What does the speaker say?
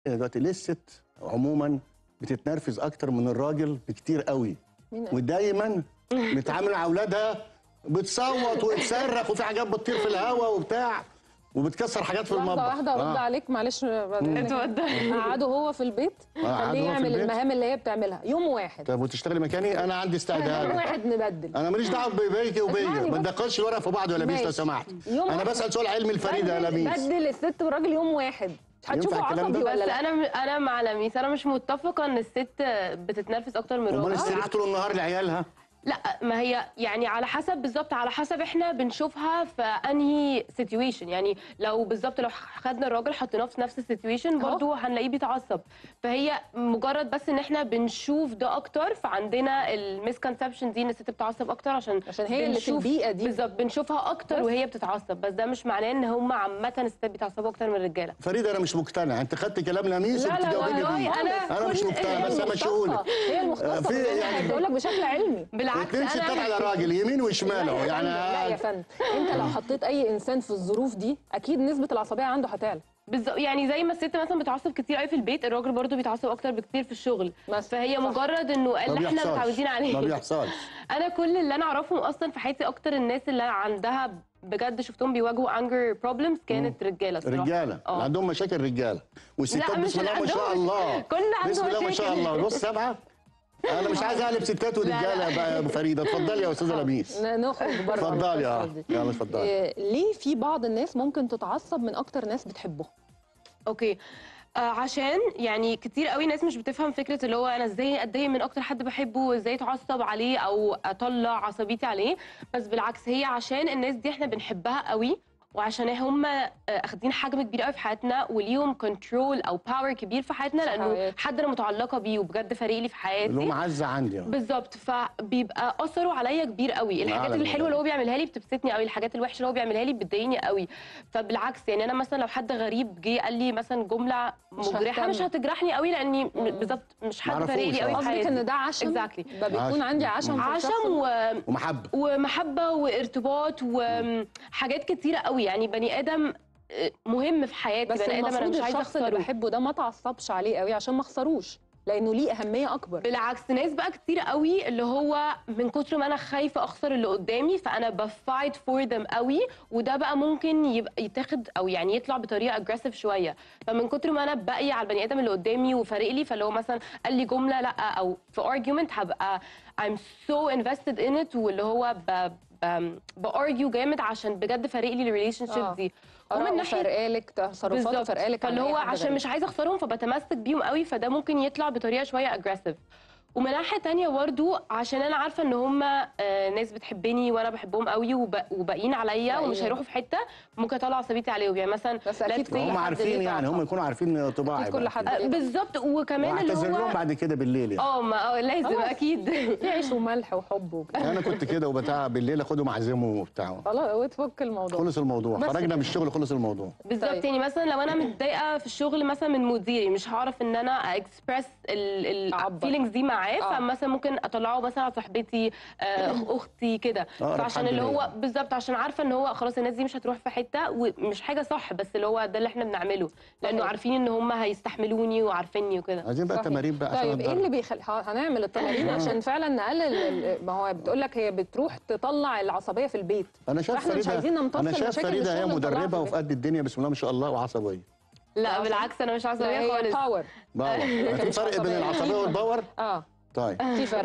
دلوقتي ليه الست عموما بتتنرفز اكتر من الراجل بكتير قوي مين قال؟ ودايما بتعامل مع اولادها بتصوت وتصرخ وفي حاجات بتطير في الهواء وبتاع وبتكسر حاجات في واحدة المطبخ واحدة ارد آه. عليك معلش بعد إذنك. اتفضل قعده هو في البيت قعده هو خليه في يعمل البيت. المهام اللي هي بتعملها يوم واحد طب وتشتغلي مكاني انا عندي يوم استعداد واحد نبدل انا ماليش دعوه ببيكي وبيا اسمعني ما بس. تدخلش الورق في بعض ولا بيس لو ماشي. سمحت يوم انا واحد. بسال سؤال علمي الفريده يا بدل, لميس بدل الست والراجل يوم واحد هتشوفوا ينفع الكلام عصبي ده؟ ولا بس لا انا انا مع لميس انا مش متفقه ان الست بتتنرفز اكتر من امال الراجل السرير طول النهار لعيالها لا ما هي يعني على حسب بالظبط على حسب احنا بنشوفها في انهي سيتويشن يعني لو بالظبط لو خدنا الراجل حطيناه في نفس السيتويشن أهو. برضه هنلاقيه بيتعصب فهي مجرد بس ان احنا بنشوف ده اكتر فعندنا المسكونسبشن دي ان الست بتتعصب اكتر عشان عشان هي اللي في بنشوف- البيئة دي. بالظبط بنشوفها اكتر بس. وهي بتتعصب بس ده مش معناه ان هم عامه الستات بيتعصبوا اكتر من الرجاله فريده انا مش مقتنع انت خدت كلام لميس لا لا وبتجاوبني والله بيه أنا انا مش كل- مقتنع هي بس انا المختصة. مشغوله هي المختصه في- في يعني- بقول لك بشكل علمي بالعكس اتنين ستات انا على راجل يمين وشمال اهو لا يعني لا يا فندم انت لو حطيت اي انسان في الظروف دي اكيد نسبه العصبيه عنده هتعلى بالظبط يعني زي ما الست مثلا بتعصب كتير قوي في البيت الراجل برضو بيتعصب اكتر بكتير في الشغل بس فهي صح. مجرد انه ما اللي احنا بيحصلش. متعودين ما عليه بيحصلش انا كل اللي انا اعرفهم اصلا في حياتي اكتر الناس اللي عندها بجد شفتهم بيواجهوا انجر بروبلمز كانت رجاله الصراحه رجاله اه. اللي عندهم مشاكل رجاله والستات لا، مش بسم الله اللي ما شاء عندهم الله كل عنده بسم الله ما شاء مشاكل. الله بص سبعه انا مش عايز اقلب ستات ورجاله بقى يا ابو فريده اتفضلي يا استاذه لميس ن- نخرج بره اتفضلي القصة اه دي. يلا اتفضلي إيه، ليه في بعض الناس ممكن تتعصب من اكتر ناس بتحبهم اوكي آه عشان يعني كتير قوي ناس مش بتفهم فكره اللي هو انا ازاي اتضايق من اكتر حد بحبه ازاي اتعصب عليه او اطلع عصبيتي عليه بس بالعكس هي عشان الناس دي احنا بنحبها قوي وعشان هم اخدين حجم كبير قوي في حياتنا وليهم كنترول او باور كبير في حياتنا لانه صحيح. حد انا متعلقه بيه وبجد فارق لي في اللي هو حياتي معزه عندي اه. بالظبط فبيبقى اثره عليا كبير قوي الحاجات أعلى الحلوه من اللي هو بيعملها لي بتبسطني قوي الحاجات الوحشه اللي هو بيعملها لي بتضايقني قوي فبالعكس يعني انا مثلا لو حد غريب جه قال لي مثلا جمله مش مجرحه ههتم. مش هتجرحني قوي لاني م- بالظبط مش حد معرفوش، فارق لي قوي آه. في قصدك حياتي ان ده عشم Exactly. بقى بيكون عشم. عندي عشم في الشخص عشم ده؟ و... ومحبه ومحبه وارتباط وحاجات كتيره قوي يعني بني ادم آه، مهم في حياتي بس بني ادم انا المفروض مش عايزه الشخص اللي اخسره بحبه ده ما اتعصبش عليه قوي عشان ما اخسروش لانه ليه اهميه اكبر بالعكس ناس بقى كتير قوي اللي هو من كتر ما انا خايفه اخسر اللي قدامي فانا بفايت فور ذم قوي وده بقى ممكن يبقى يتاخد او يعني يطلع بطريقه اجريسيف شويه فمن كتر ما انا باقي على البني ادم اللي قدامي وفارق لي فاللي هو مثلا قال لي جمله لا او في argument هبقى I'm so invested in it واللي هو ب ب بارجيو جامد عشان بجد فارق لي الريليشن آه. شيب دي ومن فرقالك تصرفاته بالظبط. فرقالك عن فاللي أي هو حد عشان غيرك. مش عايزه اخسرهم فبتمسك بيهم قوي فده ممكن يطلع بطريقه شويه اجريسيف ومن ناحيه تانية برضو عشان انا عارفه ان هم ناس بتحبني وانا بحبهم قوي وب- وباقيين عليا ومش باقيين. هيروحوا في حته ممكن اطلع عصبيتي عليهم يعني مثلا بس أكيد let's كل say هم حد عارفين ليه يعني هم تعصب. يكونوا عارفين طباعي أكيد كل بقى حد كده. آه، بالظبط وكمان اللي واعتذر لهم هو بعد كده بالليل يعني اه ما آه، لازم خلاص. اكيد في عيش وملح وحب وبتاع انا كنت كده وبتاع بالليل اخدهم اعزمهم وبتاع خلاص وتفك الموضوع خلص الموضوع بس خرجنا كده. من الشغل خلص الموضوع بالظبط طيب. يعني مثلا لو انا متضايقه في الشغل مثلا من مديري مش هعرف ان انا اكسبرس أعبر. الفيلينجز دي معاه آه. فمثلا ممكن اطلعه مثلا على صاحبتي آه، اختي كده أقرب فعشان حد اللي هو ليا. بالظبط عشان عارفه ان هو خلاص الناس دي مش هتروح في حته ومش حاجه صح بس اللي هو ده اللي احنا بنعمله لانه صحيح. عارفين ان هم هيستحملوني وعارفيني وكده عايزين بقى صحيح. تمارين بقى عشان طيب ايه نتدرب. اللي بيخلي ه- هنعمل التمارين عشان فعلا نقلل ال- ما هو بتقول لك هي بتروح تطلع العصبيه في البيت انا شايف فاحنا مش فريده عايزين نمتص انا شايف المشاكل اللي فريده هي الشغل مطلعها مدربه في وفي قد الدنيا بسم الله ما شاء الله وعصبيه لا آه، بالعكس انا مش لا عصبيه هي خالص باور باور لكن في مش فرق بين عصبية. العصبيه والباور اه طيب في فرق